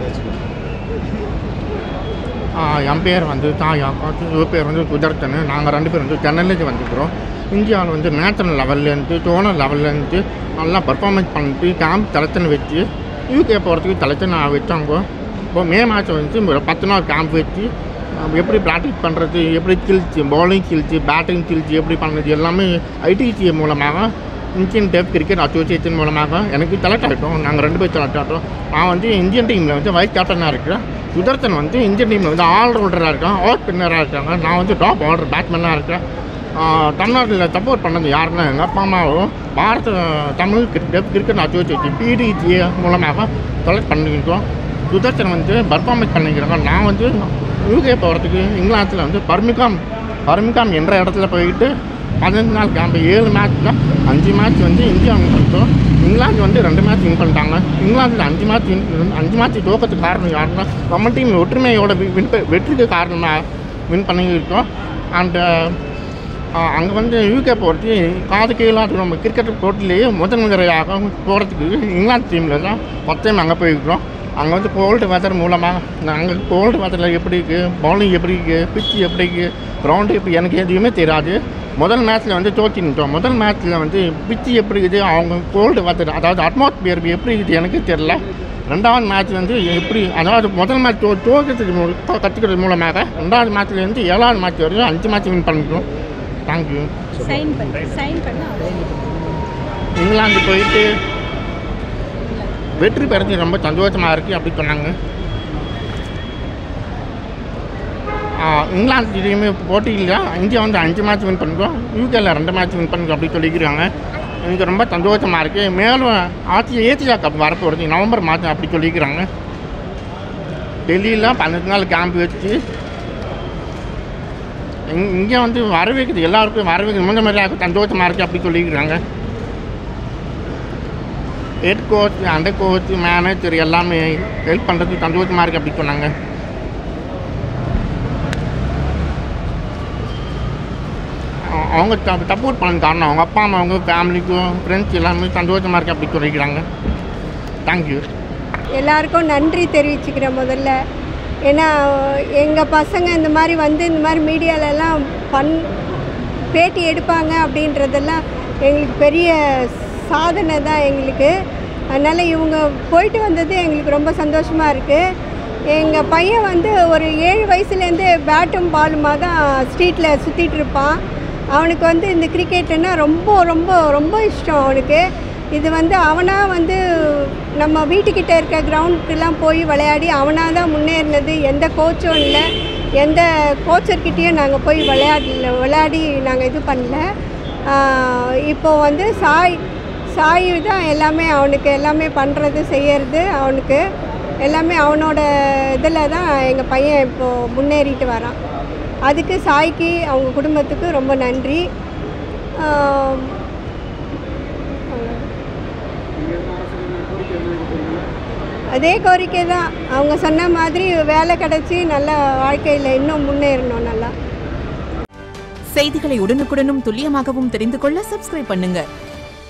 ஆ, என் பேர் வந்து தாயா இவர் பேர் வந்து சுதர்த்தன் நாங்கள் ரெண்டு பேரும் வந்து சென்னையிலேருந்து வந்துக்கிறோம் இந்தியாவில் வந்து நேஷனல் லெவல்லேருந்து டோனல் லெவல்லேருந்து நல்லா பர்ஃபார்மன்ஸ் பண்ணிட்டு கேம்ப் தலைச்சனை வச்சு யூகே போகிறதுக்கு தலைச்சனை வச்சாங்க இப்போ மே மாதம் வந்து ஒரு பத்து நாள் கேம்ப் வச்சு அஹ், எப்படி ப்ராக்டிஸ் பண்ணுறது எப்படி skills bowling skills batting skills எப்படி பண்ணுறது எல்லாமே ஐடிசி மூலமாக இந்தியன் டெப் கிரிக்கெட் அசோசியேஷன் மூலமாக எனக்கு செலக்ட் ஆகிட்டோம் நாங்கள் ரெண்டு பேர் செலக்ட் ஆகிட்டோம் நான் வந்து இந்தியன் டீமில் வந்து வைஸ் கேப்டனாக இருக்கிறேன் சுதர்சன் வந்து இந்தியன் டீமில் வந்து ஆல்ரவுண்டராக இருக்கான் ஆல் ஸ்பின்னராக இருக்காங்க நான் வந்து டாப் ஆர்டர் பேட்ஸ்மேனாக இருக்கேன் ஆஹ் தமிழ்நாட்டில் சப்போர்ட் பண்ணது யாருன்னா எங்கள் அப்பா அம்மாவும் Bharat Tamil cricket cricket association PDGA மூலமாக செலக்ட் பண்ணியிருக்கோம் சுதர்சன் வந்து பர்ஃபார்மன்ஸ் பண்ணிக்கிறாங்க நான் வந்து யூகே போகிறதுக்கு இங்கிலாந்தில் வந்து பர்மிகாம் பர்மிகாம் என்ற இடத்துல போயிட்டு பதினஞ்சு நாள் கேம்ப் ஏழு மேட்ச்சில் அஞ்சு மேட்ச் வந்து இந்தியா வின் பண்ணிட்டோம் இங்கிலாந்து வந்து ரெண்டு மேட்ச் வின் பண்ணிட்டாங்க இங்கிலாந்தில் அஞ்சு மேட்ச் வின் அஞ்சு மேட்ச் தோக்கத்துக்கு காரணம் யாருன்னா நம்ம டீம் ஒற்றுமையோட வி- வின் ப- வெற்றிக்கு காரணமாக வின் பண்ணியிருக்கோம் அண்டு அங்கே வந்து யூகே போகிறது காது கீழாட்டு நம்ம கிரிக்கெட் போட்டிலேயே முதன் முறையாக போகிறதுக்கு இங்கிலாந்து டீமில் தான் ஃபஸ்ட் டைம் அங்கே போயிருக்கிறோம் அங்கே வந்து கோல்டு வெதர் மூலமாக நாங்கள் கோல்டு வெதரில் எப்படி இருக்குது பவுலிங் எப்படி இருக்குது பிச்சு எப்படி இருக்குது கிரவுண்டு எப்படி எனக்கு எதுவுமே தெரியாது முதல் மேட்ச்சில் வந்து தோற்றிட்டோம் முதல் மேட்ச்சில் வந்து பிச்சு எப்படி இருக்குது அவங்க கோல்டு வெதர் அதாவது அட்மாஸ்பியர் எப்படி இருக்குது எனக்கு தெரில ரெண்டாவது மேட்ச் வந்து எப்படி அதாவது முதல் மேட்ச் தோ தோக்கிறதுக்கு மூ- தோ- கற்றுக்கிறது மூலமாக ரெண்டாவது மேட்ச்லேருந்து ஏழாவது மேட்ச் வரைக்கும் அஞ்சு மேட்ச் வின் பண்ணிக்கிறோம் தேங்க்யூ சைன் பண்ணு சைன் பண்ண இங்கிலாந்து போயிட்டு வெற்றி பெறது ரொம்ப சந்தோஷமாக இருக்குது அப்படி சொன்னாங்க ஆ, இங்கிலாந்து டீமே போட்டியில் இந்தியா வந்து அஞ்சு மேட்ச் வின் பண்ணுறோம் யூகேல ரெண்டு மேட்ச் வின் பண்ணுறோம் அப்படி சொல்லிக்கிறாங்க எனக்கு ரொம்ப சந்தோஷமாக இருக்குது மேலும் ஆசிய ஏசியா கப் வரப்போகிறது நவம்பர் மாதம் அப்படி சொல்லிக்கிறாங்க டெல்லியில் பன்னெண்டு நாள் கேம்ப் வச்சு இங் இங்கே வந்து வரவேற்குது எல்லாருக்கும் வரவேற்குது முந்த மாதிரியாக சந்தோஷமாக இருக்குது அப்படி சொல்லிக்கிறாங்க head coach under coach manager எல்லாமே ஹெல்ப் பண்ணுறதுக்கு சந்தோஷமாக இருக்குது அப்படி சொன்னாங்க அ- அவங்க சப்போர்ட் பண்ண காரணம் அவங்க அப்பா அம்மா அவங்க ஃபேமிலிக்கும் ஃப்ரெண்ட்ஸ் எல்லாமே சந்தோஷமாக இருக்குது அப்படி சொல்லிக்கிறாங்க தேங்க்யூ எல்லாருக்கும் நன்றி தெரிவிச்சுக்கிறேன் முதல்ல ஏன்னா எங்கள் பசங்க இந்த மாதிரி வந்து இந்த மாதிரி மீடியாலெல்லாம் பண் பேட்டி எடுப்பாங்க அப்படின்றதெல்லாம் எங்களுக்கு பெரிய சாதனை தான் எங்களுக்கு அதனால் இவங்க போயிட்டு வந்தது எங்களுக்கு ரொம்ப சந்தோஷமாக இருக்குது எங்கள் பையன் வந்து ஒரு ஏழு வயசுலேருந்து பேட்டும் பாலுமாக தான் ஸ்ட்ரீட்டில் சுற்றிட்டு இருப்பான் அவனுக்கு வந்து இந்த கிரிக்கெட்டுன்னா ரொம்ப ரொம்ப ரொம்ப இஷ்டம் அவனுக்கு இது வந்து அவனாக வந்து நம்ம வீட்டுக்கிட்ட இருக்க கிரவுண்டுக்கெல்லாம் போய் விளையாடி அவனாக தான் முன்னேறினது எந்த கோச்சும் இல்லை எந்த கோச்சர்கிட்டேயும் நாங்கள் போய் விளையாடல விளையாடி நாங்கள் இது பண்ணல ஆஹ் இப்போ வந்து சாய் சாய் தான் எல்லாமே அவனுக்கு எல்லாமே பண்ணுறது செய்யறது அவனுக்கு எல்லாமே அவனோட இதில் தான் எங்கள் பையன் இப்போது முன்னேறிட்டு வரான் அதுக்கு சாய்க்கு அவங்க குடும்பத்துக்கு ரொம்ப நன்றி ஆம், அதே கோரிக்கை தான் அவங்க சொன்ன மாதிரி வேலை கிடச்சி நல்ல வாழ்க்கையில் இன்னும் முன்னேறணும் நல்லா செய்திகளை உடனுக்குடனும் துல்லியமாகவும் தெரிந்து கொள்ள சப்ஸ்கிரைப் பண்ணுங்க